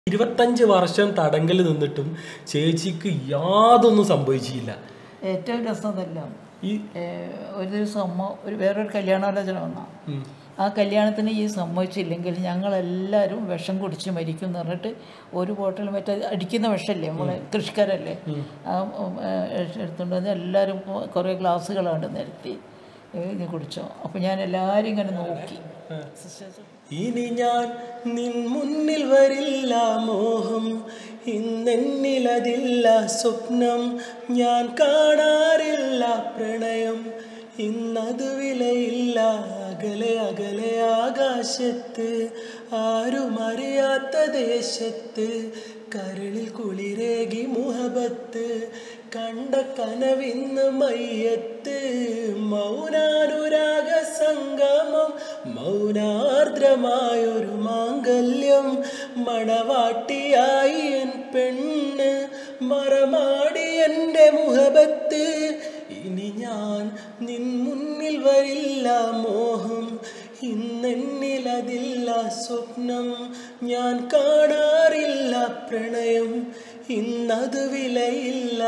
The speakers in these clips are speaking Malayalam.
ഇരുപത്തഞ്ച് വർഷം തടങ്കൽ നിന്നിട്ടും ചേച്ചിക്ക് യാതൊന്നും സംഭവിച്ചില്ല ഏറ്റവും രസം അതെല്ലാം ഈ ഒരു ദിവസം അമ്മ ഒരു വേറൊരു കല്യാണാലോചന വന്ന ഉം. ആ കല്യാണത്തിന് ഈ സമ്മതിച്ചില്ലെങ്കിൽ ഞങ്ങളെല്ലാവരും വിഷം കുടിച്ച് മരിക്കും എന്ന് പറഞ്ഞിട്ട് ഒരു ബോട്ടിൽ മറ്റേ അടിക്കുന്ന വിഷമല്ലേ നമ്മളെ കൃഷിക്കാരല്ലേ ആ ഉം, ഏ, എടുത്തുകൊണ്ട് വന്ന് എല്ലാവരും കുറേ ഗ്ലാസ്സുകളാണ് നിരത്തി ഏ, നീ കുടിച്ചോ അപ്പം ഞാൻ എല്ലാവരും ഇങ്ങനെ നോക്കി സിസ്റ്റേഴ്സ് ഇനി ഞാൻ നിൻ മുന്നിൽ വരില്ല മോഹം ഇന്നെന്നിലതില്ല സ്വപ്നം ഞാൻ കാണാറില്ല പ്രണയം ഇന്നത് വിലയില്ല അകലെ അകലെ ആകാശത്ത് ആരും അറിയാത്ത ദേശത്ത് കരളിൽ കുളിരേകി മുഹബത്ത് കണ്ട കനവിന്ന് മയ്യത്ത് മൗനാനുരാഗ സംഗമം മൗനാർദ്രമായൊരു മാംഗല്യം മണവാട്ടിയായി എൻ പെണ്ണ് മറമാടി എൻ്റെ മുഹബത്ത് ഇനി ഞാൻ നിൻ മുന്നിൽ വരില്ല മോഹം ഇന്നെന്നിലതില്ല സ്വപ്നം ഞാൻ കാണാറില്ല പ്രണയം ഇന്നത് വിലയില്ല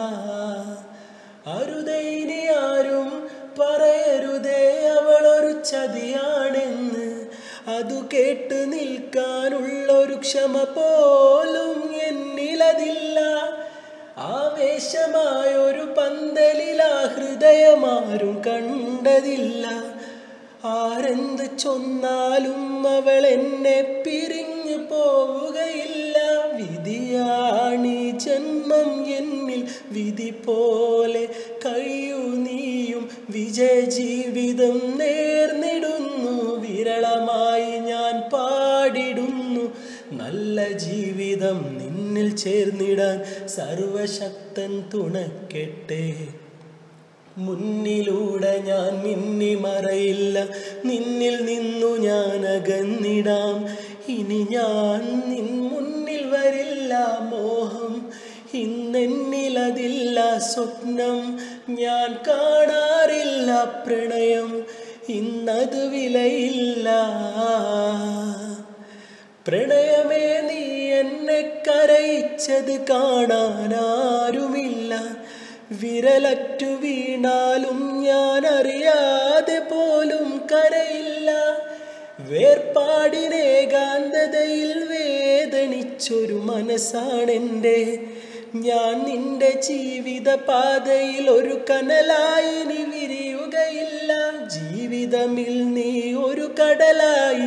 അരുതൈനി ആരും പറയരുതേ അവളൊരു ചതിയാണെന്ന് അതു കേട്ട് നിൽക്കാനുള്ളൊരു ക്ഷമ പോലും എന്നിലതില്ല ആവേശമായൊരു പന്തലിലാ ഹൃദയമാരും കണ്ടതില്ല ആരെന്ത് ചൊന്നാലും അവൾ എന്നെ പിരിഞ്ഞു പോവുകയില്ല വിധിയാണി ജന്മം എന്നിൽ വിധി പോലെ കഴിയൂ നീയും വിജയ ജീവിതം നേർന്നിടുന്നു വിരളമായി ഞാൻ പാടിടുന്നു നല്ല ജീവിതം നിന്നിൽ ചേർന്നിടാൻ സർവശക്തൻ തുണക്കെട്ടെ മുന്നിലൂടെ ഞാൻ മിന്നി മറയില്ല നിന്നിൽ നിന്നു ഞാൻ അകന്നിടാം ഇനി ഞാൻ നിൻ മുന്നിൽ വരില്ല മോഹം ഇന്നെന്നിലതില്ല സ്വപ്നം ഞാൻ കാണാറില്ല പ്രണയം ഇന്നത് വിലയില്ല പ്രണയമേ നീ എന്നെ കരയിച്ചത് കാണാനാരുമില്ല വിരലറ്റു വീണാലും ഞാൻ അറിയാതെ പോലും കരയില്ല വേർപാടിനേകാന്തതയിൽ വേദനിച്ചൊരു മനസ്സാണെൻ്റെ ഞാൻ നിന്റെ ജീവിത പാതയിൽ ഒരു കനലായി നീ വിരിയുകയില്ല ജീവിതമിൽ നീ ഒരു കടലായി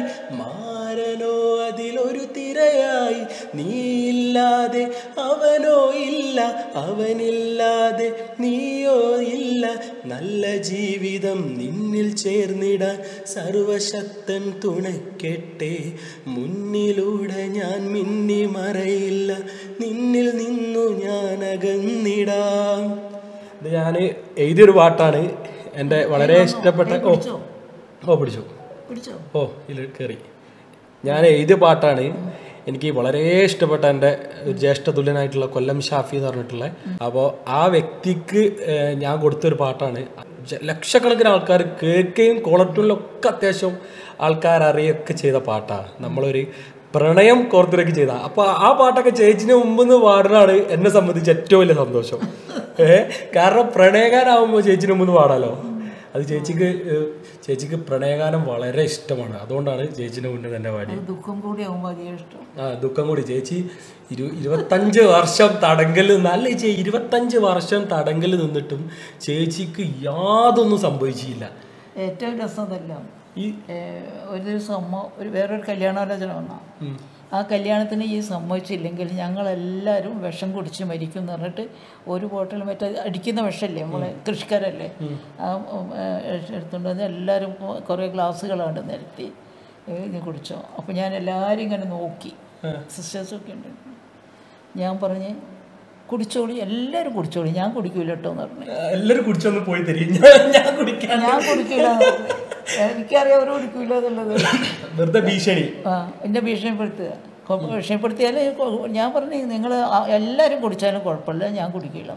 മാറനോ അതിലൊരു തിരയായി നീയില്ലാതെ അവനോ ഇല്ല അവനില്ലാതെ നീയോ ഇല്ല നല്ല ജീവിതം നിന്നിൽ ചേർന്നിടാൻ സർവശക്തൻ തുണയ്ക്കട്ടെ മുന്നിലൂടെ ഞാൻ മിന്നി മറയില്ല നിന്നിൽ നിന്നു ഞാൻ അകന്നിടാം ഇത് ഞാൻ എഴുതിയൊരു പാട്ടാണ് എൻ്റെ വളരെ ഇഷ്ടപ്പെട്ട ഓ പിടിച്ചോ ഓ പിടിച്ചു പിടിച്ചോ ഓ ഇതിൽ കയറി ഞാൻ എഴുതിയ പാട്ടാണ് എനിക്ക് വളരെ ഇഷ്ടപ്പെട്ട എൻ്റെ ജ്യേഷ്ഠ തുല്യനായിട്ടുള്ള കൊല്ലം ഷാഫി എന്ന് പറഞ്ഞിട്ടുള്ള അപ്പോൾ ആ വ്യക്തിക്ക് ഏഹ്, ഞാൻ കൊടുത്തൊരു പാട്ടാണ് ജ- ലക്ഷക്കണക്കിന് ആൾക്കാർ കേൾക്കുകയും കോളർട്ടൂണിലൊക്കെ അത്യാവശ്യം ആൾക്കാർ അറിയുകയൊക്കെ ചെയ്ത പാട്ടാണ് നമ്മളൊരു പ്രണയം കോർത്തിറക്കി ചെയ്ത അപ്പോൾ ആ പാട്ടൊക്കെ ചേച്ചിന് മുമ്പ് നിന്ന് പാടുന്നതാണ് എന്നെ സംബന്ധിച്ച് ഏറ്റവും വലിയ സന്തോഷം ഏഹ് കാരണം പ്രണയകാരാകുമ്പോൾ ചേച്ചിന് മുമ്പ് പാടാലോ അത് ചേച്ചിക്ക് ഏഹ്, ചേച്ചിക്ക് പ്രണയഗാനം വളരെ ഇഷ്ടമാണ് അതുകൊണ്ടാണ് ചേച്ചിന്റെ മുന്നിൽ തന്നെ പാടി അത് ദുഃഖം കൂടി ആകുമ്പോൾ അധികം ഇഷ്ടം ആ ദുഃഖം കൂടി ചേച്ചി ഇരു ഇരുപത്തഞ്ച് വർഷം തടങ്കലിൽ നിന്ന് അല്ല ചേച്ചി ഇരുപത്തഞ്ച് വർഷം തടങ്കലിൽ നിന്നിട്ടും ചേച്ചിക്ക് യാതൊന്നും സംഭവിച്ചില്ല ഏറ്റവും രസം അതെല്ലാം ഈ ഒരു ദിവസം അമ്മ ഒരു വേറൊരു കല്യാണാലോചന വന്ന ഉം. ആ കല്യാണത്തിന് ഈ സമ്മതിച്ചില്ലെങ്കിൽ ഞങ്ങളെല്ലാവരും വിഷം കുടിച്ച് മരിക്കും എന്ന് പറഞ്ഞിട്ട് ഒരു ബോട്ടിൽ മറ്റേ അടിക്കുന്ന വിഷമല്ലേ നമ്മളെ കൃഷിക്കാരല്ലേ ആ ഉം, ഏ, എടുത്തുകൊണ്ട് വന്ന് എല്ലാവരും കുറേ ഗ്ലാസ്സുകളാണ് നിരത്തി ഏ, നീ കുടിച്ചോ അപ്പം ഞാൻ എല്ലാവരും ഇങ്ങനെ നോക്കി സിസ്റ്റേഴ്സൊക്കെ ഉണ്ട് ഞാൻ പറഞ്ഞ് കുടിച്ചോളി എല്ലാവരും കുടിച്ചോളി ഞാൻ കുടിക്കൂല കേട്ടോ എന്ന് പറഞ്ഞു എല്ലാരും കുടിച്ചൊന്ന് പോയി തരും ഞാൻ ഞാൻ കുടിക്കാൻ ഞാൻ കുടിക്കൂല എന്ന് പറഞ്ഞു. എനിക്കറിയാം അവർ കുടിക്കൂല എന്നുള്ളത് വെറുതെ ഭീഷണി ആ എന്നെ ഭീഷണിപ്പെടുത്തുക കൊ- ഭീഷണിപ്പെടുത്തിയാൽ ഞാൻ പറഞ്ഞു നിങ്ങൾ എല്ലാവരും കുടിച്ചാലും കുഴപ്പമില്ല ഞാൻ കുടിക്കില്ല എന്ന് പറഞ്ഞു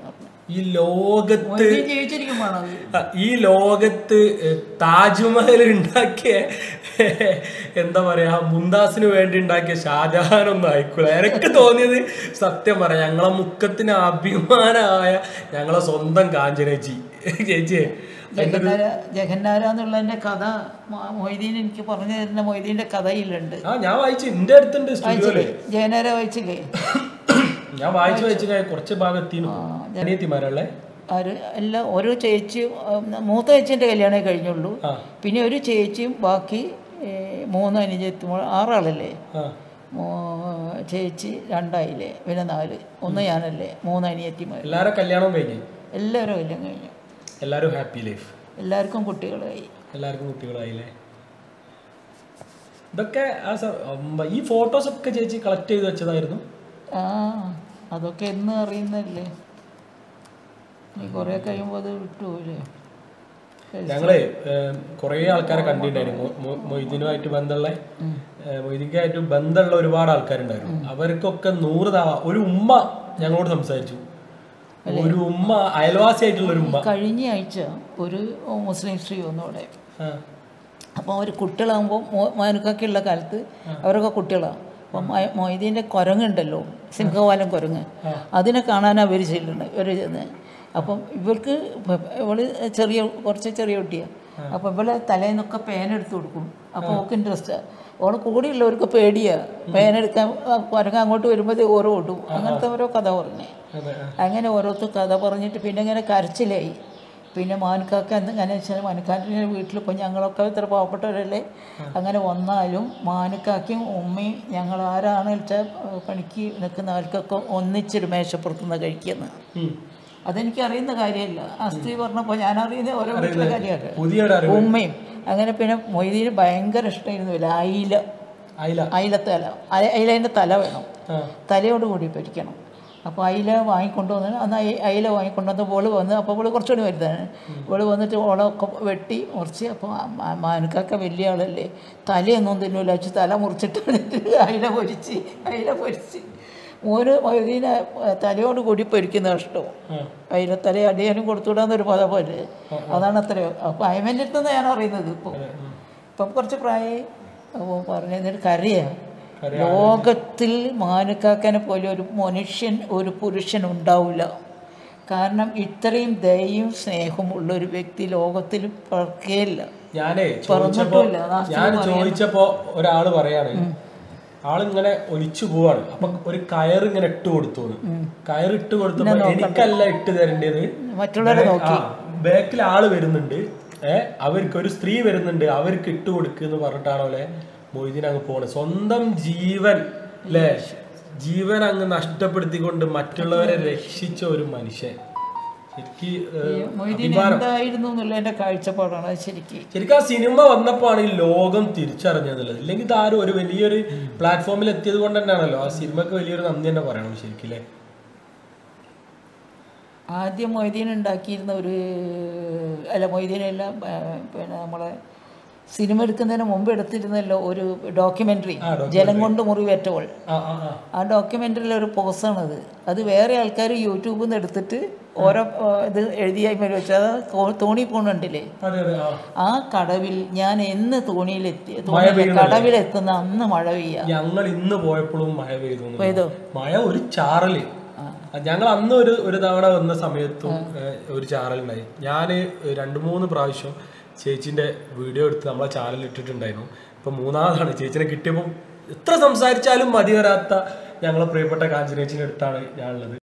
ഈ ലോകത്ത് മൊയ്തീൻ ജീവിച്ചിരിക്കുമ്പോഴാണ് അത് ആ, ഈ ലോകത്ത് ഏഹ്, താജ്മഹൽ ഉണ്ടാക്കിയ എന്താ പറയാ മുന്താസിന് വേണ്ടി ഉണ്ടാക്കിയ ഷാജഹാൻ ഒന്നും ആയിക്കൂല എനിക്ക് തോന്നിയത് സത്യം പറയാം ഞങ്ങളെ മുക്കത്തിന് അഭിമാനമായ ഞങ്ങളെ സ്വന്തം കാഞ്ചനേച്ചി ചേച്ചിയെ ജഗന്നാര ജഗന്നാര എന്നുള്ളതിന്റെ കഥ മൊ- മൊയ്തീൻ എനിക്ക് പറഞ്ഞു തരുന്ന മൊയ്തീന്റെ കഥയിലുണ്ട് ആ ഞാൻ വായിച്ചു എന്റെ അടുത്തുണ്ട് സ്റ്റുഡിയോയില് ജയനാര വായിച്ചില്ലേ ഞാൻ വായിച്ചു വായിച്ചു ഞാൻ കുറച്ച് ഭാഗം എത്തിനു അനിയത്തിമാരല്ലേ ആര് എല്ലാം ഓരോ ചേച്ചിയും ഉം, മൂത്ത ചേച്ചീൻ്റെ കല്യാണമേ കഴിഞ്ഞുള്ളൂ ആ പിന്നെ ഒരു ചേച്ചിയും ബാക്കി ഏ, മൂന്ന് അനുജത്തി ആറാളല്ലേ ആ മൂ- ചേച്ചി രണ്ടായില്ലേ പിന്നെ നാല് ഒന്ന് ഞാനല്ലേ മൂന്ന് അനിയത്തിമാർ എല്ലാരും കല്യാണം കഴിഞ്ഞു എല്ലാവരും കല്യാണം കഴിഞ്ഞു എല്ലാരും ഹാപ്പി ലൈഫ് എല്ലാവർക്കും കുട്ടികളായി എല്ലാവർക്കും കുട്ടികളായില്ലേ ഇതൊക്കെ ആ സ- അമ്പ- ഈ ഫോട്ടോസ് ഒക്കെ ചേച്ചി കളക്ട് ചെയ്ത് വെച്ചതായിരുന്നു ആ അതൊക്കെ എന്ന് അറിയുന്നല്ലേ ഇനി കുറേ കഴിയുമ്പോൾ അത് വിട്ടുപോയില്ലേ ഞങ്ങള് കുറേ ആൾക്കാരെ കണ്ടിട്ടുണ്ടായിരുന്നു മൊ- മൊ- മൊയ്തീനുമായിട്ട് ബന്ധമുള്ള ഏഹ്, മൊയ്തീനുമായിട്ട് ബന്ധമുള്ള ഒരുപാട് ആൾക്കാരുണ്ടായിരുന്നു അവർക്കൊക്കെ നൂറ് തവണ ഒരു ഉമ്മ ഞങ്ങളോട് സംസാരിച്ചു ഒരു ഉമ്മ അയൽവാസിയായിട്ടുള്ള ഒരു ഉമ്മ കഴിഞ്ഞ ആഴ്ച ഒരു മുസ്ലിം സ്ത്രീ വന്നു അവിടെ ആ, അപ്പോൾ അവർ കുട്ടികളാകുമ്പോൾ മാനുക്കാക്കുള്ള കാലത്ത് അവരൊക്കെ കുട്ടികളാണ് അപ്പം മൊയ്തീൻ്റെ കുരങ്ങുണ്ടല്ലോ സിംഹവാലം കുരങ്ങ് അതിനെ കാണാനാണ് അവർ ചെല്ലുന്നത് ഇവർ ചെന്ന് അപ്പം ഇവർക്ക് ഇവള് ചെറിയ കുറച്ച് ചെറിയ കുട്ടിയാണ് അപ്പോൾ ഇവളെ തലേന്നൊക്കെ പേനെടുത്ത് കൊടുക്കും അപ്പോൾ ഓക്ക് ഇൻട്രസ്റ്റാണ് ഓളെ കൂടെയുള്ളവർക്ക് പേടിയാണ് പേനെടുക്കാൻ ആ കുരങ്ങ് അങ്ങോട്ട് വരുമ്പോൾ ഓരോ ഓടും അങ്ങനത്തെ ഓരോ കഥ പറഞ്ഞേ അതെ ആ. അങ്ങനെ ഓരോരുത്തർ കഥ പറഞ്ഞിട്ട് പിന്നെ ഇങ്ങനെ കരച്ചിലായി പിന്നെ മാനക്കാക്ക എന്തെങ്ങനെ വെച്ചാൽ മാനക്കാക്കിൻ്റെ വീട്ടിൽ ഇപ്പോൾ ഞങ്ങളൊക്കെ ഇത്ര പാവപ്പെട്ടവരല്ലേ അങ്ങനെ വന്നാലും മാനക്കാക്കും ഉമ്മയും ഞങ്ങൾ ആരാണ് വെച്ചാൽ പണിക്ക് നിൽക്കുന്ന ആൾക്കൊക്കെ ഒന്നിച്ചൊരു മേശപ്പുറത്തുനിന്ന് കഴിക്കുന്നത് ഉം. അതെനിക്ക് അറിയുന്ന കാര്യമല്ല ആ സ്ത്രീ പറഞ്ഞപ്പോൾ ഞാൻ അറിയുന്ന ഓരോ വീട്ടിലെ കാര്യമാണ് പുതിയൊരു അറിവ് ഉമ്മയും അങ്ങനെ പിന്നെ മൊയ്തീന് ഭയങ്കര ഇഷ്ടമായിരുന്നില്ല അയില ആയില്ല അയിലത്തല അയ- അയിലേൻ്റെ തല വേണം ആ തലയോട് കൂടി പൊരിക്കണം അപ്പോൾ അയില വാങ്ങിക്കൊണ്ടുവന്ന് അന്ന് അയി- അയില വാങ്ങിക്കൊണ്ടുവന്ന് ബോള് വന്ന് അപ്പോൾ ബോള് കുറച്ചുകൂടി വലുതാണ് ബോള് വന്നിട്ട് ഓളൊക്കെ വെട്ടി മുറിച്ച് അപ്പോൾ മാനക്കൊക്കെ വലിയ ആളല്ലേ തലയൊന്നും തിന്നൂല വെച്ച് തല മുറിച്ചിട്ട് എന്നിട്ട് അയില പൊരിച്ച് അയില പൊരിച്ച് ഒരു മൊയ്തീനെ തലയോട് കൂടി പൊരിക്കുന്ന ഇഷ്ടവും ആ. അയില തല അടിയാനും കൊടുത്തുവിടാന്നൊരു പദ പോലെ അതാണ് അത്രയോ അപ്പോൾ അയമൻ്റെ അടുത്തുനിന്ന് ഞാൻ അറിയുന്നത് ഇപ്പോൾ ഇപ്പം കുറച്ച് പ്രായമായി അപ്പോൾ പറഞ്ഞു എന്നിട്ട് കരയാ ലോകത്തിൽ മാനുക്കാക്കനെ പോലെ ഒരു മനുഷ്യൻ ഒരു പുരുഷൻ ഉണ്ടാവില്ല കാരണം ഇത്രയും ദയയും സ്നേഹവും ഉള്ള ഒരു വ്യക്തി ലോകത്തിൽ പറക്കേയില്ല ഞാനേ ചോദിച്ചപ്പോ പറഞ്ഞിട്ടുമില്ല. ആ സ്ത്രീ ഞാൻ ചോദിച്ചപ്പോ ഒരാള് പറയാണ് ആളിങ്ങനെ ഒലിച്ചു പോവാണ് അപ്പൊ ഒരു കയർ ഇങ്ങനെ ഇട്ട് കൊടുത്തു കയർ ഇട്ട് കൊടുത്തപ്പോ എനിക്കല്ല ഇട്ട് തരേണ്ടത് മറ്റുള്ളവരെ നോക്കി ബാക്കിൽ ആള് വരുന്നുണ്ട് ഏ അവർക്ക് ഒരു സ്ത്രീ വരുന്നുണ്ട് അവർക്ക് ഇട്ട് കൊടുക്കുന്നു പറഞ്ഞിട്ടാണോ അല്ലെ മൊയ്തീൻ അങ്ങ് പോണത് സ്വന്തം ജീവൻ അല്ലേ ജീവൻ അങ്ങ് നഷ്ടപ്പെടുത്തിക്കൊണ്ട് മറ്റുള്ളവരെ രക്ഷിച്ച ഒരു മനുഷ്യൻ എനിക്ക് ഏഹ്, മൊയ്തീൻ എന്തായിരുന്നു എന്നുള്ള എൻ്റെ കാഴ്ചപ്പാടാണ് അത് ശരിക്ക് ശരിക്കും ആ സിനിമ വന്നപ്പോഴാണ് ഈ ലോകം തിരിച്ചറിഞ്ഞതുള്ളത് ഇല്ലെങ്കിൽ ഇത് ആരും ഒരു വലിയൊരു പ്ലാറ്റ്ഫോമിൽ എത്തിയത് കൊണ്ട് തന്നെയാണല്ലോ ആ സിനിമക്ക് വലിയൊരു നന്ദി തന്നെ പറയണം ശരിക്കും അല്ലേ ആദ്യം മൊയ്തീൻ ഉണ്ടാക്കിയിരുന്ന ഒരു അല്ല മൊയ്തീനെല്ലാം ആ, പിന്നെ നമ്മളെ സിനിമ എടുക്കുന്നതിന് മുമ്പ് എടുത്തിരുന്നല്ലോ ഒരു ഡോക്യുമെൻ്ററി ജലം കൊണ്ട് മുറിവേറ്റവൾ ആ ആ ആ ആ ഡോക്യുമെൻ്ററിയിലെ ഒരു പോസാണത് അത് വേറെ ആൾക്കാർ യൂട്യൂബിൽ നിന്ന് എടുത്തിട്ട് ഓരോ ആ, ഇത് എഴുതിയായി വരും വെച്ചാൽ അത് കോ- തോണി പോണുണ്ടില്ലേ അതെ അതെ ആ ആ കടവിൽ ഞാൻ എന്ന് തോണിയിലെത്തി തോണിയിലെ കടവിലെത്തുന്ന അന്ന് മഴ പെയ്യുക ഞങ്ങൾ ഇന്ന് പോയപ്പോഴും മഴ പെയ്തു എന്ന് പെയ്തോ? മഴ ഒരു ചാറല് ഞങ്ങൾ അന്ന് ഒരു ഒരു തവണ വന്ന സമയത്തും ഏഹ്, ഒരു ചാറലുണ്ടായി ഞാൻ രണ്ട് മൂന്ന് പ്രാവശ്യം ചേച്ചിന്റെ വീഡിയോ എടുത്ത് നമ്മളെ ചാനലിൽ ഇട്ടിട്ടുണ്ടായിരുന്നു ഇപ്പൊ മൂന്നാമതാണ് ചേച്ചിനെ കിട്ടിയപ്പോൾ എത്ര സംസാരിച്ചാലും മതി വരാത്ത ഞങ്ങളെ പ്രിയപ്പെട്ട കാഞ്ചനേച്ചിന്റെ അടുത്താണ് ഞാനുള്ളത്